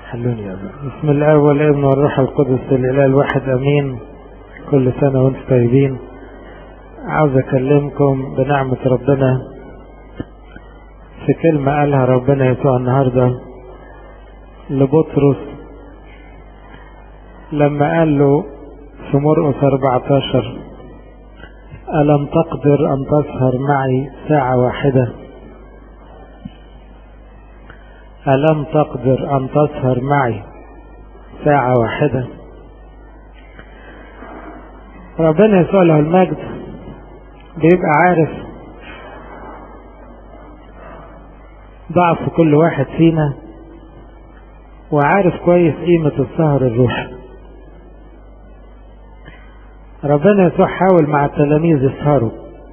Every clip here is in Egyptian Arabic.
حلوني يا رب بسم الله والابن والروح القدس الاله الواحد امين كل سنه وانتم طيبين عاوز اكلمكم بنعمه ربنا في كلمه قالها ربنا يسوع النهارده لبطرس لما قال له في مرقس 14 ألم تقدر أن تسهر معي ساعة واحدة ألم تقدر أن تسهر معي ساعة واحدة ربنا يسوع له المجد بيبقى عارف ضعف كل واحد فينا وعارف كويس قيمة السهر الروحي ربنا يسوع حاول مع التلاميذ يسهروا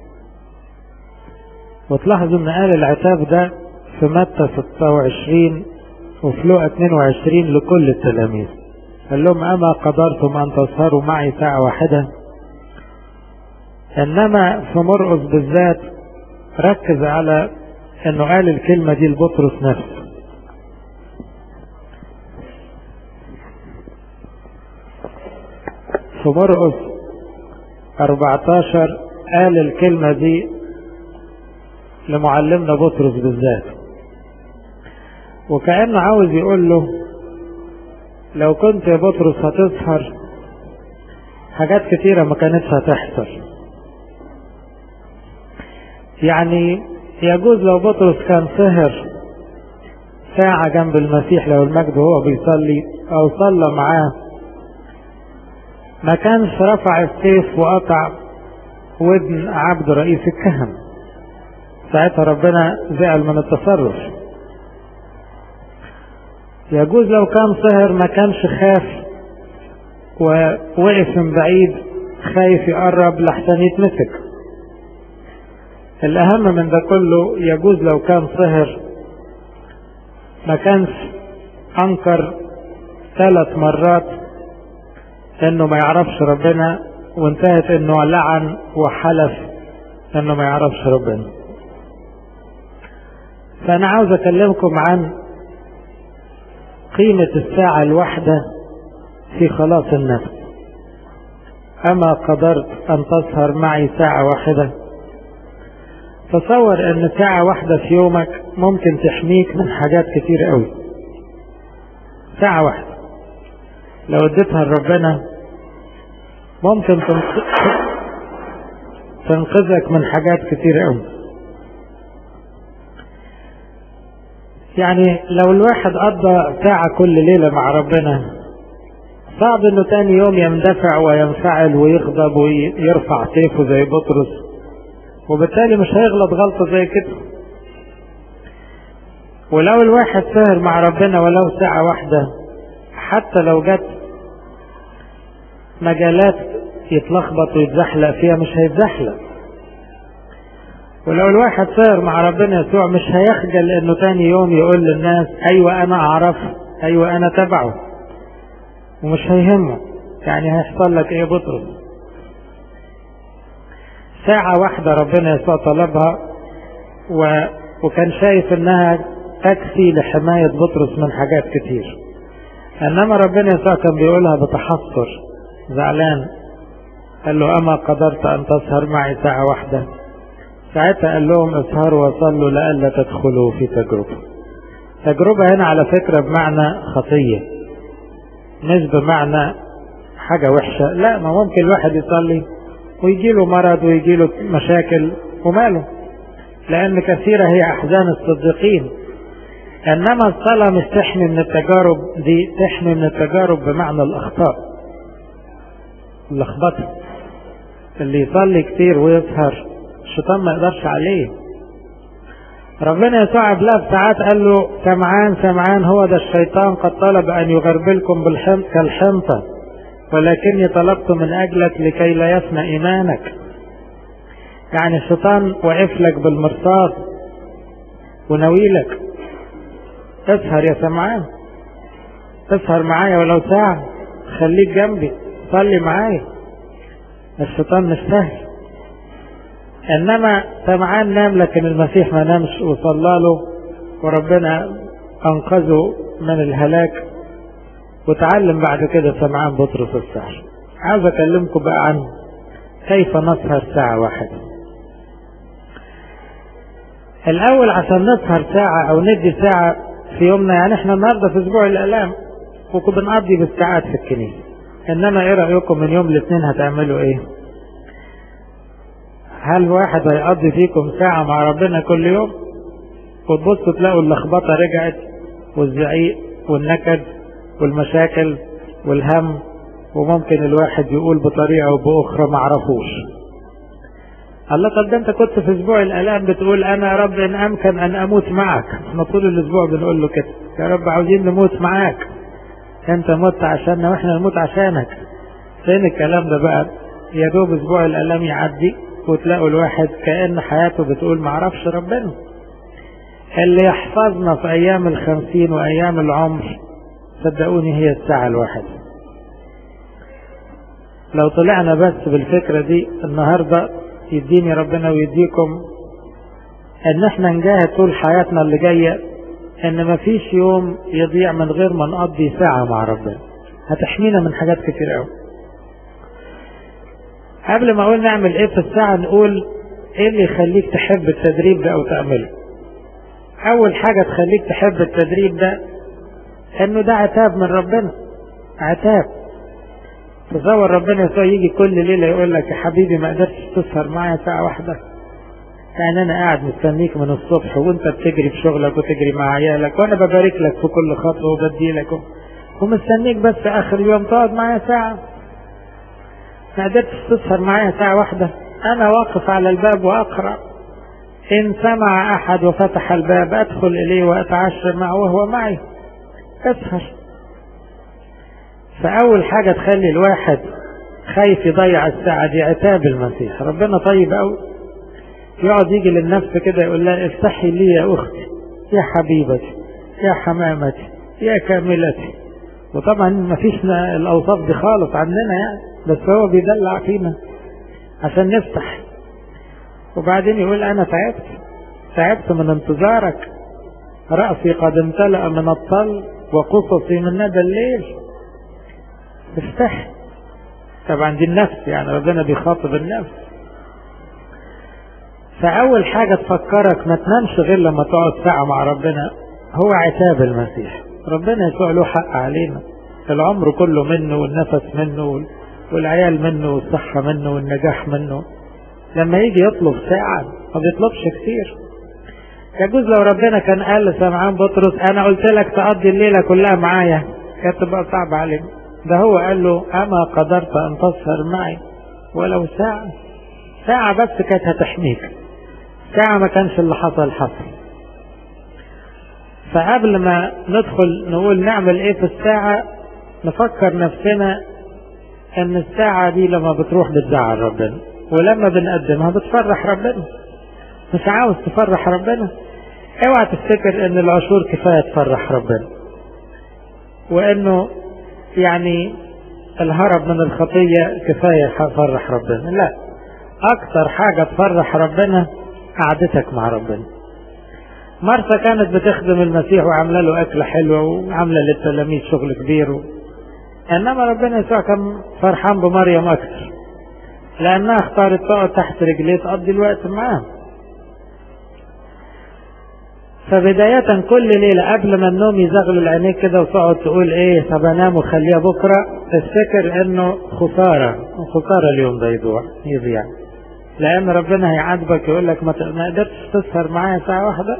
وتلاحظوا ان قال العتاب ده في متى 26 وفي لقا 22 لكل التلاميذ قال لهم اما قدرتم ان تسهروا معي ساعة واحدة انما في مرقس بالذات ركز على انه قال الكلمة دي لبطرس نفسه في مرقس 14 قال الكلمة دي لمعلمنا بطرس بالذات وكأنه عاوز يقول له لو كنت يا بطرس هتسهر حاجات كتيرة ما كانتش هتحصل يعني يجوز لو بطرس كان سهر ساعة جنب المسيح لو المجد وهو بيصلي أو صلى معاه ما كانش رفع السيف وقطع ودن عبد رئيس الكهنة ساعتها ربنا زعل من التصرف يجوز لو كان سهر ما كانش خاف ووقف من بعيد خايف يقرب لحسن يتمسك الأهم من ده كله يجوز لو كان سهر ما كانش أنكر ثلاث مرات انه ما يعرفش ربنا وانتهت انه لعن وحلف انه ما يعرفش ربنا فانا عاوز اكلمكم عن قيمة الساعة الواحدة في خلاص النفس اما قدرت ان تسهر معي ساعة واحدة تصور ان ساعة واحدة في يومك ممكن تحميك من حاجات كتير قوي ساعة واحدة لو اديتها لربنا ممكن تنقذك من حاجات كتير قوي يعني لو الواحد قضى ساعة كل ليلة مع ربنا صعب انه تاني يوم يندفع وينفعل ويغضب ويرفع سيفه زي بطرس وبالتالي مش هيغلط غلطة زي كده ولو الواحد سهر مع ربنا ولو ساعة واحدة حتى لو جت مجالات يتلخبط ويتزحلق فيها مش هيتزحلق ولو الواحد سهر مع ربنا يسوع مش هيخجل انه تاني يوم يقول للناس ايوه انا اعرفه ايوه انا تبعه ومش هيهمه يعني هيحصل لك ايه بطرس ساعة واحدة ربنا يسوع طلبها و... وكان شايف انها تكفي لحماية بطرس من حاجات كتير انما ربنا يسوع كان بيقولها بتحسر زعلان قال له أما قدرت أن تسهر معي ساعة واحدة ساعتها قال لهم اسهروا وصلوا لئلا تدخلوا في تجربة تجربة هنا على فكرة بمعنى خطية مش بمعنى حاجة وحشة لا ما ممكن الواحد يصلي ويجي له مرض ويجي له مشاكل وماله لأن كثيرة هي أحزان الصديقين إنما الصلاة مش تحمي من التجارب دي تحمي من التجارب بمعنى الأخطاء اللخبطة اللي يصلي كتير ويسهر الشيطان ما يقدرش عليه ربنا يسوع قبلها بساعات قال له سمعان سمعان هو ده الشيطان قد طلب ان يغربلكم بالحنطة كالحنطة ولكني طلبت من اجلك لكي لا يفنى ايمانك يعني الشيطان وقف لك بالمرصاد وناويلك اسهر يا سمعان اسهر معايا ولو ساعة خليك جنبي صلي معايا الشيطان مش سهل انما سمعان نام لكن المسيح ما نامش وصلى له وربنا انقذه من الهلاك وتعلم بعد كده سمعان بطرس السهر عايز اكلمكم بقى عن كيف نسهر ساعة واحدة الاول عشان نسهر ساعة او ندي ساعة في يومنا يعني احنا النهاردة في اسبوع الالام وبنقضي بالساعات في الكنيسة انما ايه رأيكم من يوم الاثنين هتعملوا ايه هل واحد هيقضي فيكم ساعة مع ربنا كل يوم وتبصوا تلاقوا اللخبطة رجعت والزعيق والنكد والمشاكل والهم وممكن الواحد يقول بطريقة أو بأخرى معرفوش الله طب ده انت كنت في اسبوع الالام بتقول انا يا رب ان امكن ان اموت معك احنا طول الاسبوع بنقول له كده يا رب عاوزين نموت معاك انت مت عشاننا واحنا نموت عشانك فين الكلام ده بقى يا دوب اسبوع الالام يعدي وتلاقوا الواحد كأن حياته بتقول معرفش ربنا اللي يحفظنا في ايام الخمسين وايام العمر صدقوني هي الساعة الواحدة لو طلعنا بس بالفكرة دي النهاردة يديني ربنا ويديكم ان احنا نجاهد طول حياتنا اللي جاية ان مفيش يوم يضيع من غير ما نقضي ساعة مع ربنا هتحمينا من حاجات كتير قوي قبل ما اقول نعمل ايه في الساعة نقول ايه اللي يخليك تحب التدريب ده او تعمله اول حاجة تخليك تحب التدريب ده انه ده عتاب من ربنا عتاب تصور ربنا يسوع يجي كل ليلة يقول لك يا حبيبي ما قدرتش تسهر معايا ساعة واحدة يعني انا قاعد مستنيك من الصبح وانت بتجري في شغلك وتجري مع عيالك وانا ببارك لك في كل خطوة وبدي لك ومستنيك بس اخر يوم تقعد معايا ساعة ما قدرتش تسهر معايا ساعة واحدة انا واقف على الباب واقرأ ان سمع احد وفتح الباب ادخل اليه واتعشى معه وهو معي اسهر فاول حاجة تخلي الواحد خايف يضيع الساعة دي عتاب المسيح ربنا طيب قوي يقعد يجي للنفس كده يقول لها افتحي لي يا اختي يا حبيبتي يا حمامتي يا كاملتي وطبعا ما فيش الاوصاف دي خالص عننا يعني بس هو بيدلع فينا عشان نفتح وبعدين يقول انا تعبت تعبت من انتظارك رأسي قد امتلأ من الطل وقصصي من ندى الليل افتح طبعا دي النفس يعني ربنا بيخاطب النفس فأول حاجة تفكرك ما تنامش غير لما تقعد ساعة مع ربنا هو عتاب المسيح ربنا يسوع له حق علينا العمر كله منه والنفس منه والعيال منه والصحة منه والنجاح منه لما يجي يطلب ساعة ما بيطلبش كتير يجوز لو ربنا كان قال لسمعان بطرس انا قلت لك تقضي الليلة كلها معايا كانت تبقى صعبة عليك ده هو قال له اما قدرت ان تسهر معي ولو ساعة ساعة بس كانت هتحميك ساعة ما كانش اللي حصل حصل فقبل ما ندخل نقول نعمل ايه في الساعة نفكر نفسنا ان الساعة دي لما بتروح بتزعل ربنا ولما بنقدمها بتفرح ربنا مش عاوز تفرح ربنا اوعى تفتكر ان العشور كفاية تفرح ربنا وانه يعني الهرب من الخطية كفاية تفرح ربنا لا اكتر حاجة تفرح ربنا قعدتك مع ربنا مرثا كانت بتخدم المسيح وعامله له اكله حلوه وعامله للتلاميذ شغل كبير و... انما ربنا يسوع كان فرحان بمريم اكتر لانها اختارت تقعد تحت رجليه تقضي الوقت معاه فبداية كل ليلة قبل ما النوم يزغلل العينيك كده وتقعد تقول ايه طب انام وخليها بكرة تفتكر انه خسارة خسارة اليوم ده يضيع يضيع لان ربنا هيعاتبك يقول لك ما قدرتش تسهر معايا ساعة واحدة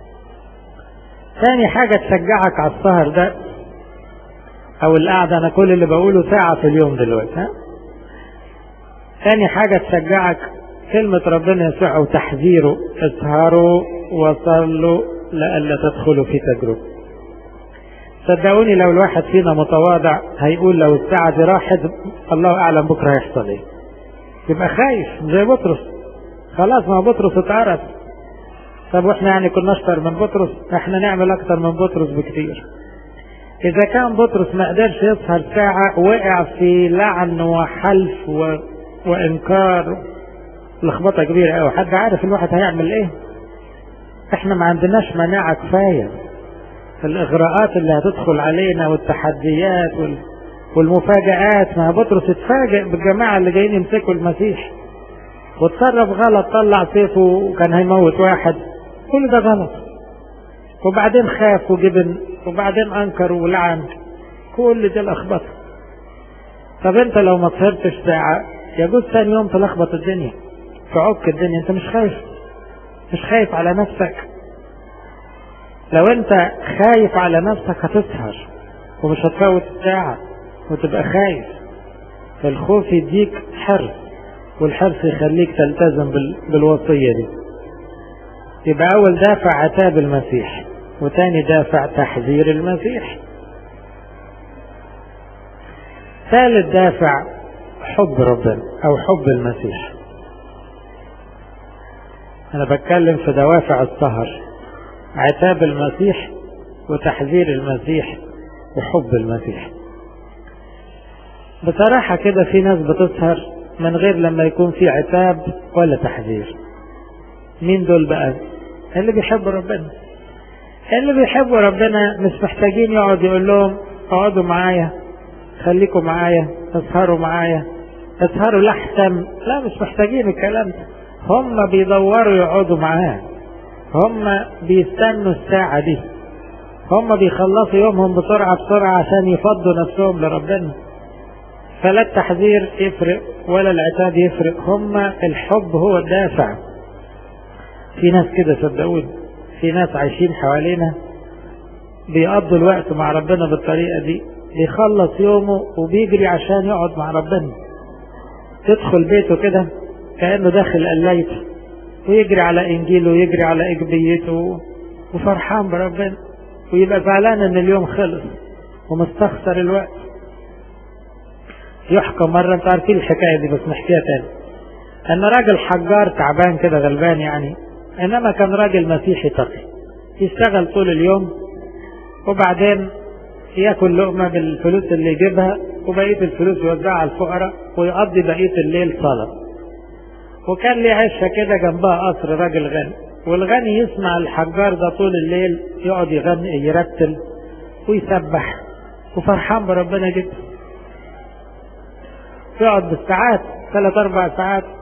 تاني حاجة تشجعك على السهر ده او القعدة انا كل اللي بقوله ساعة في اليوم دلوقتي ها تاني حاجة تشجعك كلمة ربنا يسوع او تحذيره اسهروا وصلوا لئلا تدخلوا في تجربة صدقوني لو الواحد فينا متواضع هيقول لو الساعة دي راحت الله اعلم بكرة هيحصل ايه يبقى خايف زي بطرس خلاص ما بطرس اتعرف طب واحنا يعني كنا اشطر من بطرس احنا نعمل اكتر من بطرس بكتير اذا كان بطرس ما قدرش يسهر ساعة وقع في لعن وحلف و... وانكار لخبطة كبيرة قوي حد عارف الواحد هيعمل ايه احنا ما عندناش مناعة كفاية الإغراءات اللي هتدخل علينا والتحديات وال... والمفاجآت ما بطرس اتفاجئ بالجماعة اللي جايين يمسكوا المسيح وتصرف غلط طلع سيفه وكان هيموت واحد كل ده غلط وبعدين خاف وجبن وبعدين انكر ولعن كل ده لخبطه طب انت لو ما سهرتش ساعة يجوز ثاني يوم تلخبط الدنيا تعك الدنيا انت مش خايف مش خايف على نفسك لو انت خايف على نفسك هتسهر ومش هتفوت الساعة وتبقى خايف فالخوف يديك حرص والحرص يخليك تلتزم بالوصية دي يبقى أول دافع عتاب المسيح وتاني دافع تحذير المسيح ثالث دافع حب ربنا أو حب المسيح أنا بتكلم في دوافع السهر عتاب المسيح وتحذير المسيح وحب المسيح بصراحة كده في ناس بتسهر من غير لما يكون في عتاب ولا تحذير مين دول بقى اللي بيحبوا ربنا اللي بيحبوا ربنا مش محتاجين يقعد يقول لهم اقعدوا معايا خليكم معايا اسهروا معايا اسهروا لحسن لا مش محتاجين الكلام ده هم بيدوروا يقعدوا معاه هم بيستنوا الساعة دي هم بيخلصوا يومهم بسرعة بسرعة عشان يفضوا نفسهم لربنا فلا التحذير يفرق ولا العتاب يفرق هم الحب هو الدافع في ناس كده صدقوني في ناس عايشين حوالينا بيقضوا الوقت مع ربنا بالطريقة دي بيخلص يومه وبيجري عشان يقعد مع ربنا تدخل بيته كده كأنه داخل قلايته ويجري على إنجيله ويجري على إجبيته وفرحان بربنا ويبقى زعلان إن اليوم خلص ومستخسر الوقت يحكى مرة انتوا عارفين الحكاية دي بس نحكيها تاني ان راجل حجار تعبان كده غلبان يعني انما كان راجل مسيحي تقي يشتغل طول اليوم وبعدين ياكل لقمة بالفلوس اللي يجيبها وبقية الفلوس يوزعها على الفقراء ويقضي بقية الليل صلاة وكان ليه عشة كده جنبها قصر راجل غني والغني يسمع الحجار ده طول الليل يقعد يغني يرتل ويسبح وفرحان بربنا جدا يقعد بالساعات ثلاث اربع ساعات